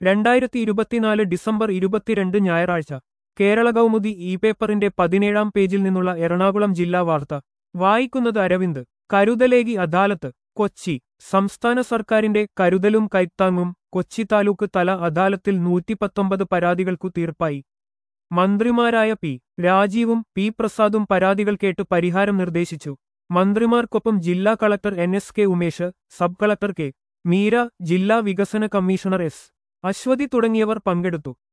രണ്ടായിരത്തി ഇരുപത്തിനാല് ഡിസംബർ ഇരുപത്തിരണ്ട് ഞായറാഴ്ച കേരള കൗമുദി ഇ പേപ്പറിന്റെ പതിനേഴാം പേജിൽ നിന്നുള്ള എറണാകുളം ജില്ലാ വാർത്ത വായിക്കുന്നത് അരവിന്ദ് കരുതലേകി അദാലത്ത് കൊച്ചി സംസ്ഥാന സർക്കാരിന്റെ കരുതലും കൈത്താങ്ങും കൊച്ചി താലൂക്ക് തല അദാലത്തിൽ നൂറ്റിപ്പത്തൊമ്പത് പരാതികൾക്കു തീർപ്പായി മന്ത്രിമാരായ പി രാജീവും പി പ്രസാദും പരാതികൾ കേട്ട് പരിഹാരം നിർദ്ദേശിച്ചു മന്ത്രിമാർക്കൊപ്പം ജില്ലാ collector N S K Umesh sub collector K Meera ജില്ലാ വികസന കമ്മീഷണർ എസ് അശ്വതി തുടങ്ങിയവർ പങ്കെടുത്തു